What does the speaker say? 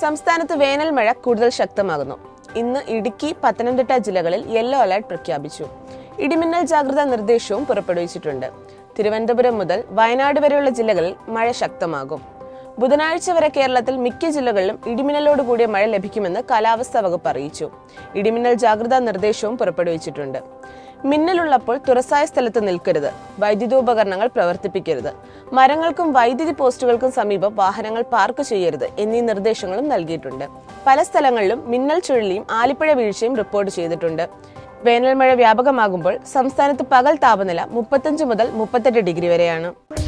സംസ്ഥാനത്ത് വേനൽ മഴ കൂടുതൽ ശക്തമാകുന്നു ഇന്ന് ഇടുക്കി പത്തനംതിട്ട ജില്ലകളിൽ യെല്ലോ അലർട്ട് പ്രഖ്യാപിച്ചു ഇടിമിന്നൽ ജാഗ്രതാ നിർദ്ദേശവും പുറപ്പെടുവിച്ചിട്ടുണ്ട് തിരുവനന്തപുരം മുതൽ വയനാട് വരെയുള്ള ജില്ലകളിൽ മഴ ശക്തമാകും ബുധനാഴ്ച വരെ കേരളത്തിൽ മിക്ക ജില്ലകളിലും ഇടിമിന്നലോട് കൂടിയ മഴ ലഭിക്കുമെന്ന് കാലാവസ്ഥാ വകുപ്പ് അറിയിച്ചു ഇടിമിന്നൽ ജാഗ്രതാ നിർദ്ദേശവും പുറപ്പെടുവിച്ചിട്ടുണ്ട് മിന്നലുള്ളപ്പോൾ തുറസായ സ്ഥലത്ത് നിൽക്കരുത് വൈദ്യുതോപകരണങ്ങൾ പ്രവർത്തിപ്പിക്കരുത് മരങ്ങൾക്കും വൈദ്യുതി പോസ്റ്റുകൾക്കും സമീപം വാഹനങ്ങൾ പാർക്ക് ചെയ്യരുത് എന്നീ നിർദ്ദേശങ്ങളും നൽകിയിട്ടുണ്ട് പല സ്ഥലങ്ങളിലും മിന്നൽ ചുഴലിയും ആലിപ്പഴ വീഴ്ചയും റിപ്പോർട്ട് ചെയ്തിട്ടുണ്ട് വേനൽ മഴ വ്യാപകമാകുമ്പോൾ സംസ്ഥാനത്ത് പകൽ താപനില മുപ്പത്തഞ്ച് മുതൽ മുപ്പത്തെട്ട് ഡിഗ്രി വരെയാണ്